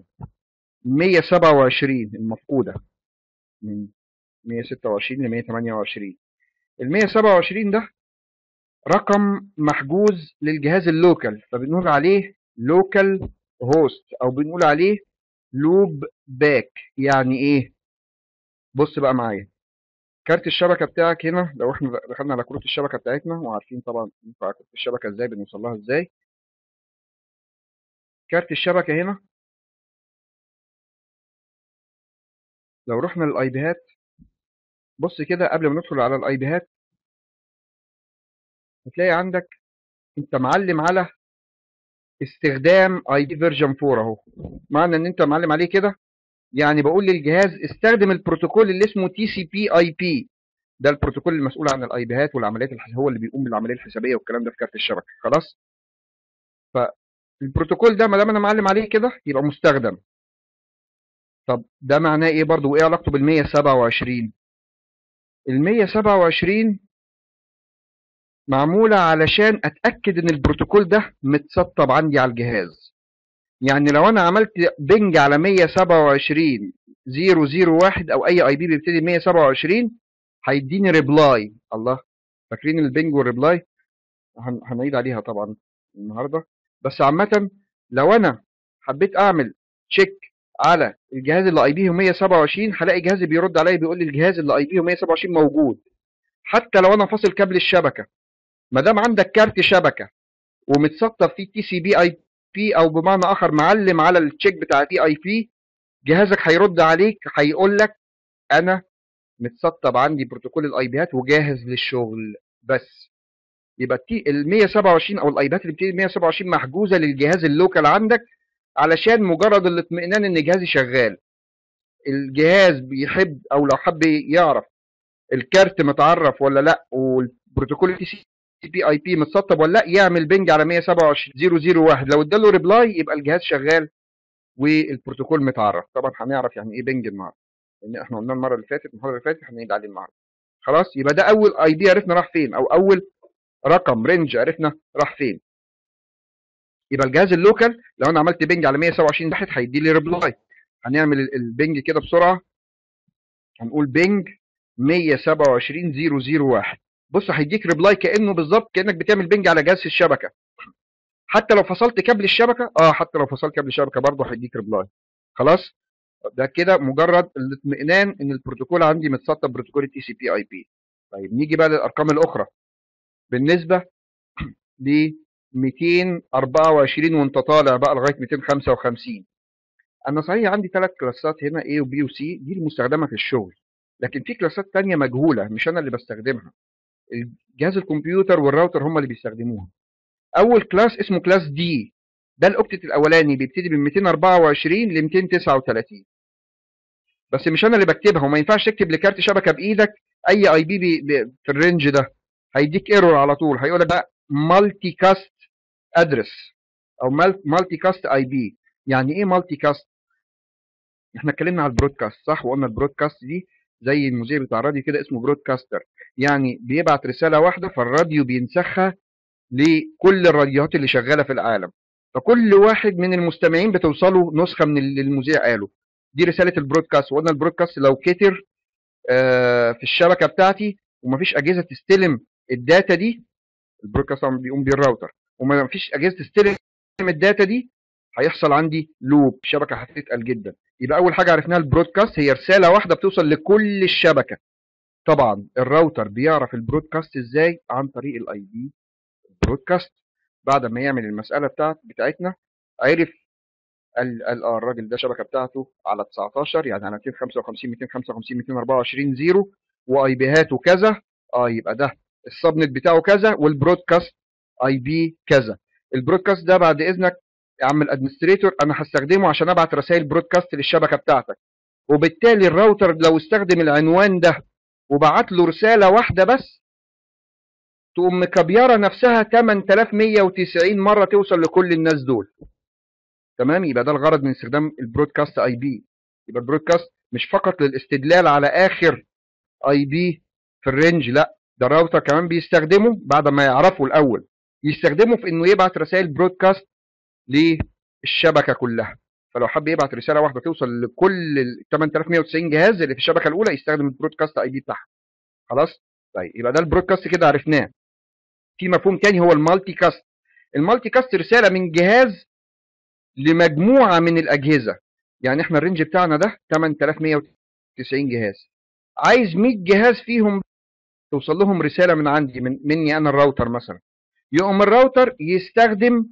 127 المفقوده من 126 ل 128 ال 127 ده رقم محجوز للجهاز اللوكال فبنقول عليه لوكال هوست او بنقول عليه لوب باك يعني ايه بص بقى معايا كارت الشبكه بتاعك هنا لو احنا دخلنا على كروت الشبكه بتاعتنا وعارفين طبعا ينفع كروت الشبكه ازاي بنوصل لها ازاي كارت الشبكه هنا لو رحنا للاي بيهات بص كده قبل ما ندخل على الاي بيهات هتلاقي عندك انت معلم على استخدام اي دي فيرجن 4 اهو معنى ان انت معلم عليه كده يعني بقول للجهاز استخدم البروتوكول اللي اسمه تي سي بي اي بي ده البروتوكول المسؤول عن الاي بيهات والعمليات الحسابيه هو اللي بيقوم بالعمليه الحسابيه والكلام ده في كارت الشبكه خلاص ف البروتوكول ده ما دام انا معلم عليه كده يبقى مستخدم طب ده معناه ايه برضه وايه علاقته بال 127 ال 127 معمولة علشان اتأكد ان البروتوكول ده متسطب عندي على الجهاز يعني لو انا عملت بنج على 127 001 او اي اي بي بيبتدي ب 127 هيديني ريبلاي الله فاكرين البنج والريبلاي هن- هنعيد عليها طبعا النهارده بس عامة لو انا حبيت اعمل تشيك على الجهاز اللي اي بي 127 هلاقي جهازي بيرد عليا بيقول لي الجهاز اللي اي بي 127 موجود حتى لو انا فاصل كابل الشبكه ما دام عندك كارت شبكه ومتسطب فيه تي سي بي اي بي او بمعنى اخر معلم على التشيك بتاع تي اي بي جهازك هيرد عليك هيقول لك انا متسطب عندي بروتوكول الاي بيات وجاهز للشغل بس يبقى التي ال 127 او الايبات اللي بتيجي 127 محجوزه للجهاز اللوكال عندك علشان مجرد الاطمئنان ان جهازي شغال الجهاز بيحب او لو حب يعرف الكارت متعرف ولا لا والبروتوكول تي سي بي اي بي متسطب ولا لا يعمل بنج على 127 001 لو اداله ريبلاي يبقى الجهاز شغال والبروتوكول متعرف طبعا هنعرف يعني ايه بنج النهارده لان احنا قلنا المره اللي فاتت المحاضره اللي فاتت هنعيد عليه النهارده خلاص يبقى ده اول اي بي عرفنا راح فين او اول رقم رينج عرفنا راح فين يبقى الجهاز اللوكال لو انا عملت بنج على 127 تحت هيدي لي ريبلاي هنعمل ال- البنج كده بسرعه هنقول بنج 127 001 بص هيديك ريبلاي كانه بالظبط كانك بتعمل بنج على جهاز الشبكه حتى لو فصلت كابل الشبكه اه حتى لو فصلت كابل الشبكه برضه هيديك ريبلاي خلاص ده كده مجرد الاطمئنان ان البروتوكول عندي متسطب بروتوكول تي سي بي اي بي طيب نيجي بقى للارقام الاخرى بالنسبه ل 224 وانت طالع بقى لغايه 255 انا صحيح عندي ثلاث كلاسات هنا A وB وC دي المستخدمه في الشغل لكن في كلاسات تانية مجهوله مش انا اللي بستخدمها الجهاز الكمبيوتر والراوتر هم اللي بيستخدموها اول كلاس اسمه كلاس دي ده الاوكتت الاولاني بيبتدي من 224 ل 239 بس مش انا اللي بكتبها وما ينفعش تكتب لكارت شبكه بايدك اي اي بي بي بي في الرينج ده هيديك ايرور على طول هيقول لك ده مالتي كاست ادرس او مالتي كاست اي بي يعني ايه مالتي كاست احنا اتكلمنا على البرودكاست صح وقلنا البرودكاست دي زي المذيع بتاع الراديو كده اسمه برودكاستر يعني بيبعت رساله واحده فالراديو بينسخها لكل الراديوهات اللي شغاله في العالم فكل واحد من المستمعين بتوصله نسخه من اللي المذيع قاله دي رساله البرودكاست وقلنا البرودكاست لو كتر آه، في الشبكه بتاعتي ومفيش اجهزه تستلم الداتا دي البرودكاست طبعا بيقوم بيه الراوتر وما فيش اجهزه تستلم الداتا دي هيحصل عندي لوب شبكه هتتقل جدا يبقى اول حاجه عرفناها البرودكاست هي رساله واحده بتوصل لكل الشبكه طبعا الراوتر بيعرف البرودكاست ازاي عن طريق الاي بي برودكاست بعد ما يعمل المساله بتاعت بتاعتنا عرف قال قال اه الراجل ده شبكه بتاعته على 19 يعني على 255 255 224 زيرو واي بيهاته كذا اه يبقى ده السبنت بتاعه كذا والبرودكاست اي بي كذا البرودكاست ده بعد اذنك يا عم الادمنستريتور انا هستخدمه عشان ابعت رسائل برودكاست للشبكه بتاعتك وبالتالي الراوتر لو استخدم العنوان ده وبعت له رساله واحده بس تقوم مكبيره نفسها 8190 مره توصل لكل الناس دول تمام يبقى ده الغرض من استخدام البرودكاست اي بي يبقى البرودكاست مش فقط للاستدلال على اخر اي بي في الرينج لا ده الراوتر كمان بيستخدمه بعد ما يعرفه الاول يستخدمه في انه يبعت رسائل برودكاست للشبكه كلها فلو حب يبعت رساله واحده توصل لكل ال 8190 جهاز اللي في الشبكه الاولى يستخدم البرودكاست اي بي بتاعها خلاص طيب يبقى ده البرودكاست كده عرفناه في مفهوم تاني هو المالتي كاست المالتي كاست رساله من جهاز لمجموعه من الاجهزه يعني احنا الرينج بتاعنا ده 8190 جهاز عايز 100 جهاز فيهم توصل لهم رساله من عندي من مني انا الراوتر مثلا يقوم الراوتر يستخدم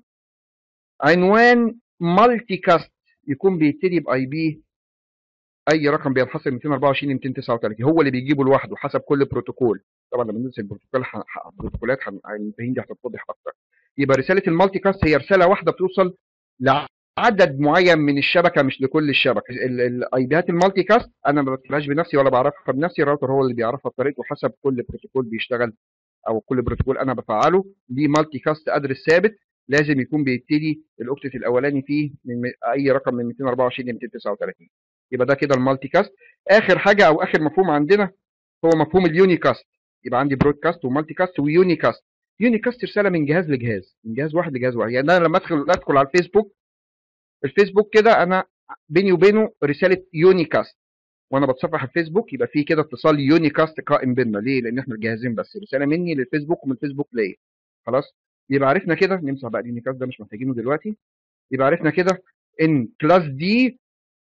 عنوان مالتي كاست يكون بيبتدي باي بي اي رقم بينحصر 224 ل 239 هو اللي بيجيبه لوحده حسب كل بروتوكول طبعا لما ندرس البروتوكول ح- ح- البروتوكولات هن- هنبين دي هتتوضح اكتر يبقى رساله المالتي كاست هي رساله واحده بتوصل لعدد معين من الشبكه مش لكل الشبكه الاي بيات المالتي كاست انا ما بكتبهاش بنفسي ولا بعرفها بنفسي الراوتر هو اللي بيعرفها بطريقته حسب كل بروتوكول بيشتغل او كل بروتوكول انا بفعله ليه مالتي كاست ادرس ثابت لازم يكون بيبتدي الاوكتت الاولاني فيه من م- اي رقم من 224 ل 239 يبقى ده كده المالتي كاست اخر حاجه او اخر مفهوم عندنا هو مفهوم اليوني كاست يبقى عندي برودكاست ومالتي كاست ويوني كاست يوني كاست رساله من جهاز لجهاز من جهاز واحد لجهاز واحد يعني انا لما ادخل ادخل على الفيسبوك الفيسبوك كده انا بيني وبينه رساله يوني كاست وانا بتصفح الفيسبوك يبقى في كده اتصال يوني كاست قائم بيننا ليه لان احنا الجهازين بس رساله مني للفيسبوك ومن الفيسبوك ليا خلاص يبقى عرفنا كده نمسح بقى اليوني كاست ده مش محتاجينه دلوقتي يبقى عرفنا كده ان كلاس دي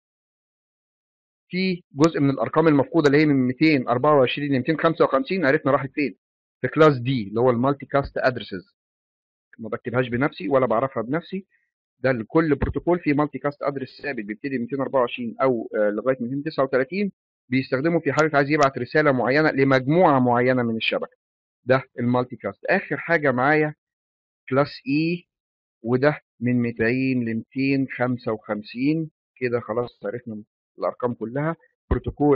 في جزء من الارقام المفقوده اللي هي من 224 ل 255 عرفنا راحت فين في كلاس دي اللي هو المالتي كاست ادرسز ما بكتبهاش بنفسي ولا بعرفها بنفسي ده لكل بروتوكول فيه مالتي كاست ادرس ثابت بيبتدي من 224 او آه، لغايه 239 بيستخدمه في حاله عايز يبعت رساله معينه لمجموعه معينه من الشبكه ده المالتي كاست اخر حاجه معايا كلاس اي وده من 200 ل 255 كده خلاص عرفنا الارقام كلها بروتوكول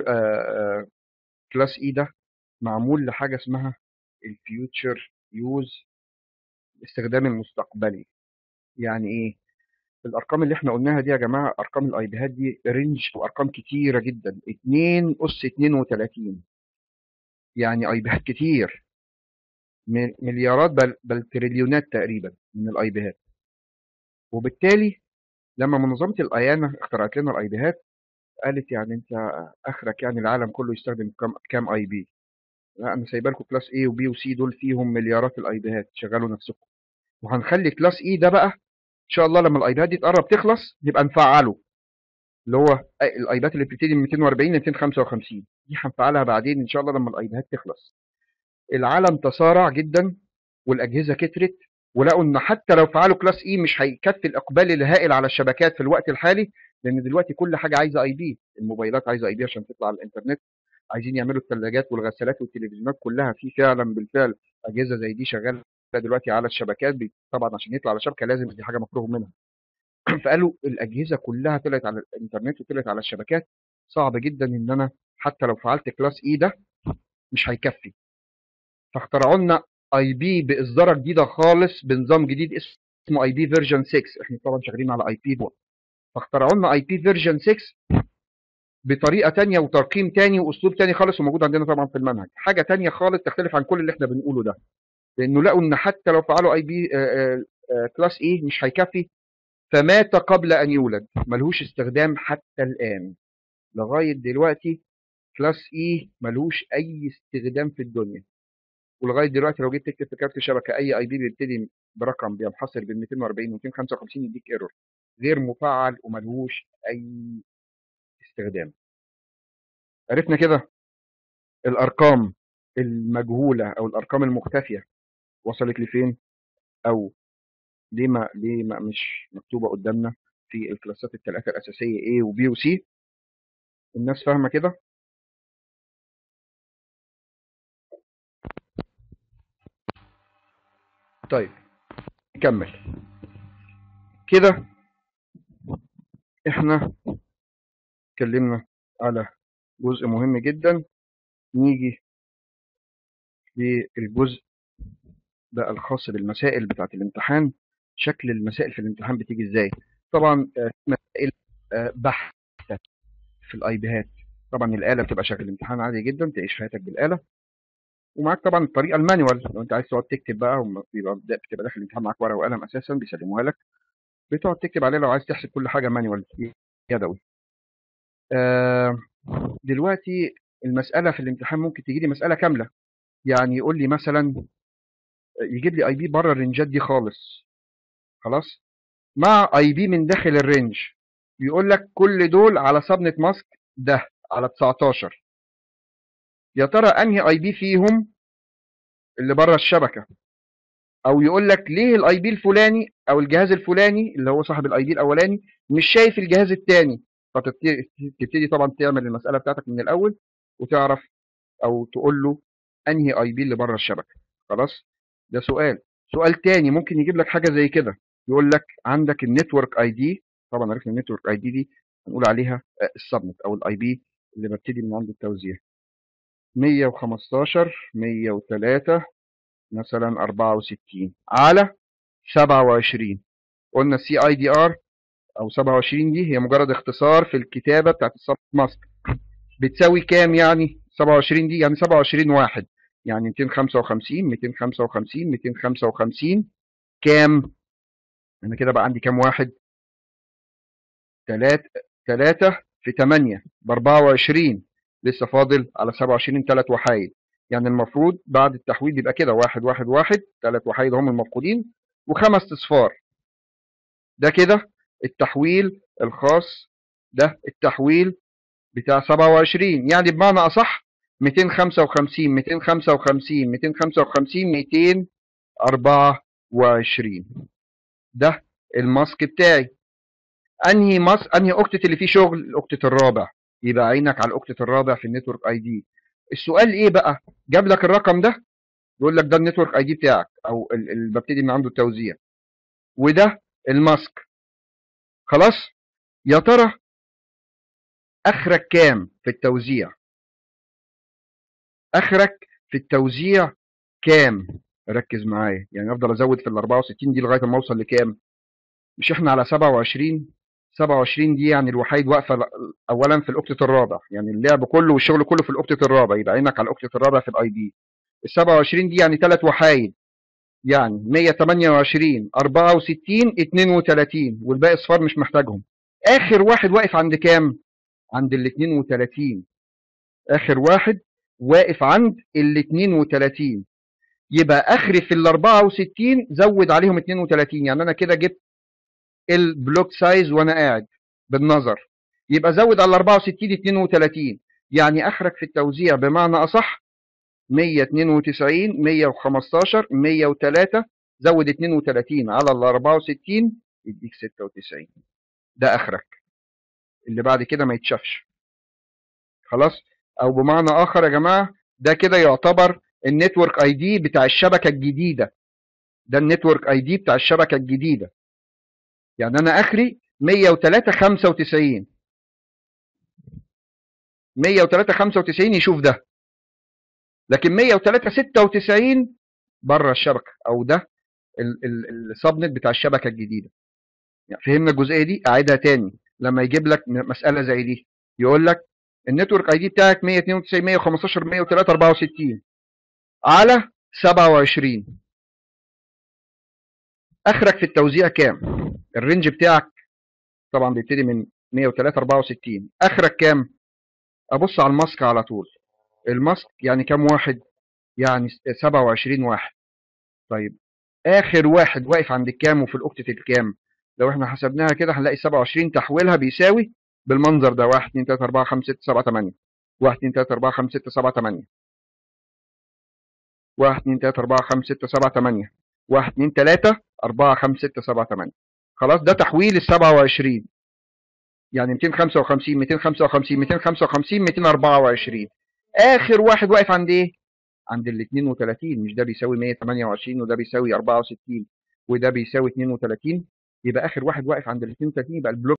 كلاس اي ده معمول لحاجه اسمها الفيوتشر يوز الاستخدام المستقبلي يعني ايه الارقام اللي احنا قلناها دي يا جماعه ارقام الاي بيهات دي رينج وارقام كتيره جدا 2 اس 32 يعني اي بيهات كتير م- مليارات بل, بل تريليونات تقريبا من الاي بيهات وبالتالي لما منظمه الايانا اخترعت لنا الاي بيهات قالت يعني انت اخرك يعني العالم كله يستخدم كام كام اي بي لا انا سايبه لكم كلاس A وبي وسي دول فيهم مليارات الاي بيهات شغلوا نفسكم وهنخلي كلاس اي ده بقى ان شاء الله لما الايباد دي تقرب تخلص نبقى نفعله اللي هو الايباد اللي بتبتدي من 240 ل 255 دي هنفعلها بعدين ان شاء الله لما الايباد تخلص العالم تسارع جدا والاجهزه كترت ولقوا ان حتى لو فعلوا كلاس اي مش هيكفي الاقبال الهائل على الشبكات في الوقت الحالي لان دلوقتي كل حاجه عايزه اي بي الموبايلات عايزه اي بي عشان تطلع على الانترنت عايزين يعملوا الثلاجات والغسالات والتلفزيونات كلها في فعلا بالفعل اجهزه زي دي شغاله دلوقتي على الشبكات بي- طبعا عشان يطلع على شبكه لازم دي حاجه مفروغ منها فقالوا الاجهزه كلها طلعت على الانترنت وطلعت على الشبكات صعب جدا ان انا حتى لو فعلت كلاس اي ده مش هيكفي فاخترعوا لنا اي بي باصداره جديده خالص بنظام جديد اسمه اي بي فيرجن 6 احنا طبعا شغالين على اي بي 4 فاخترعوا لنا اي بي فيرجن 6 بطريقه تانية وترقيم تاني واسلوب تاني خالص وموجود عندنا طبعا في المنهج حاجه تانية خالص تختلف عن كل اللي احنا بنقوله ده لانه لقوا ان حتى لو فعلوا اي بي كلاس اي مش هيكفي فمات قبل ان يولد ملهوش استخدام حتى الان لغايه دلوقتي كلاس اي ملهوش اي استخدام في الدنيا ولغايه دلوقتي لو جيت تكتب في كارت الشبكه اي اي بي بيبتدي برقم بينحصر بين 240 و 255 يديك ايرور غير مفعل وملهوش اي استخدام عرفنا كده الارقام المجهوله او الارقام المختفيه وصلت لفين او ليه ما ليه ما مش مكتوبه قدامنا في الكلاسات الثلاثه الاساسيه A وB وC الناس فاهمه كده طيب نكمل كده احنا اتكلمنا على جزء مهم جدا نيجي للجزء بقى الخاص بالمسائل بتاعت الامتحان شكل المسائل في الامتحان بتيجي ازاي طبعا آه، مسائل آه، بحثة في الايباد طبعا الآلة بتبقى شكل الامتحان عادي جدا تعيش حياتك بالآلة ومعاك طبعا الطريقة المانيوال لو انت عايز تقعد تكتب بقى وما- بيبقى بتبقى داخل الامتحان معاك ورقة وقلم اساسا بيسلموها لك بتقعد تكتب عليه لو عايز تحسب كل حاجة مانيوال يدوي آه، دلوقتي المسألة في الامتحان ممكن تجي لي مسألة كاملة يعني يقول لي مثلا يجيب لي اي بي بره الرنجات دي خالص خلاص مع اي بي من داخل الرينج يقول لك كل دول على سبنت ماسك ده على 19 يا ترى انهي اي بي فيهم اللي بره الشبكه او يقول لك ليه الاي بي الفلاني او الجهاز الفلاني اللي هو صاحب الاي بي الاولاني مش شايف الجهاز الثاني فتبتدي طبعا تعمل المساله بتاعتك من الاول وتعرف او تقول له انهي اي بي اللي بره الشبكه خلاص ده سؤال سؤال تاني ممكن يجيب لك حاجه زي كده يقول لك عندك النتورك اي دي طبعا عرفنا النتورك اي دي دي هنقول عليها آه، السبنت او الاي بي اللي ببتدي من عند التوزيع 115 103 مثلا 64 على 27 قلنا السي اي دي ار او 27 دي هي مجرد اختصار في الكتابه بتاعت السب ماسك بتساوي كام يعني 27 دي يعني 27 واحد يعني 255 255 255 كام انا كده بقى عندي كام واحد 3 3 في 8 ب 24 لسه فاضل على 27 ثلاث وحايد يعني المفروض بعد التحويل بيبقى كده واحد واحد واحد ثلاث وحايد هم المفقودين وخمس اصفار ده كده التحويل الخاص ده التحويل بتاع 27 يعني بمعنى اصح 255 255 255 224 ده الماسك بتاعي انهي ماس انهي اوكتت اللي فيه شغل الاوكتت الرابع يبقى عينك على الاوكتت الرابع في النتورك اي دي السؤال ايه بقى جاب لك الرقم ده يقول لك ده النتورك اي دي بتاعك او اللي ببتدي من عنده التوزيع وده الماسك خلاص يا ترى اخرك كام في التوزيع اخرك في التوزيع كام ركز معايا يعني افضل ازود في ال 64 دي لغايه ما اوصل لكام مش احنا على 27 27 دي يعني الوحيد واقفه اولا في الاوكتت الرابع يعني اللعب كله والشغل كله في الاوكتت الرابع يبقى عينك على الاوكتت الرابع في الاي دي ال 27 دي يعني ثلاث وحايد يعني 128 64 32 والباقي اصفار مش محتاجهم اخر واحد واقف عند كام عند ال 32 اخر واحد واقف عند ال 32 يبقى اخري في ال 64 زود عليهم 32 يعني انا كده جبت البلوك سايز وانا قاعد بالنظر يبقى زود على ال 64 32 يعني اخرك في التوزيع بمعنى اصح 192 115 103 زود 32 على ال 64 يديك 96 ده اخرك اللي بعد كده ما يتشافش خلاص او بمعنى اخر يا جماعه ده كده يعتبر النتورك اي دي بتاع الشبكه الجديده ده النتورك اي دي بتاع الشبكه الجديده يعني انا اخري 103 95 103 95 يشوف ده لكن 103 96 بره الشبكه او ده السبنت بتاع الشبكه الجديده يعني فهمنا الجزئيه دي اعيدها تاني لما يجيب لك مساله زي دي يقول لك النتورك اي دي بتاعك 192 115 103 64 على 27 اخرك في التوزيع كام الرينج بتاعك طبعا بيبتدي من 103 64 اخرك كام ابص على الماسك على طول الماسك يعني كام واحد يعني 27 واحد طيب اخر واحد واقف عند الكام وفي الاوكتت الكام لو احنا حسبناها كده هنلاقي 27 تحويلها بيساوي بالمنظر ده 1 2 3 4 5 6 7 8 1 2 3 4 5 6 7 8 1 2 3 4 5 6 7 8 1 2 3 4 5 6 7 8 خلاص ده تحويل ال 27 يعني 255 255 255 224 اخر واحد واقف عند ايه عند ال 32 مش ده بيساوي 128 وده بيساوي 64 وده بيساوي 32 يبقى اخر واحد واقف عند ال 32 يبقى البلوك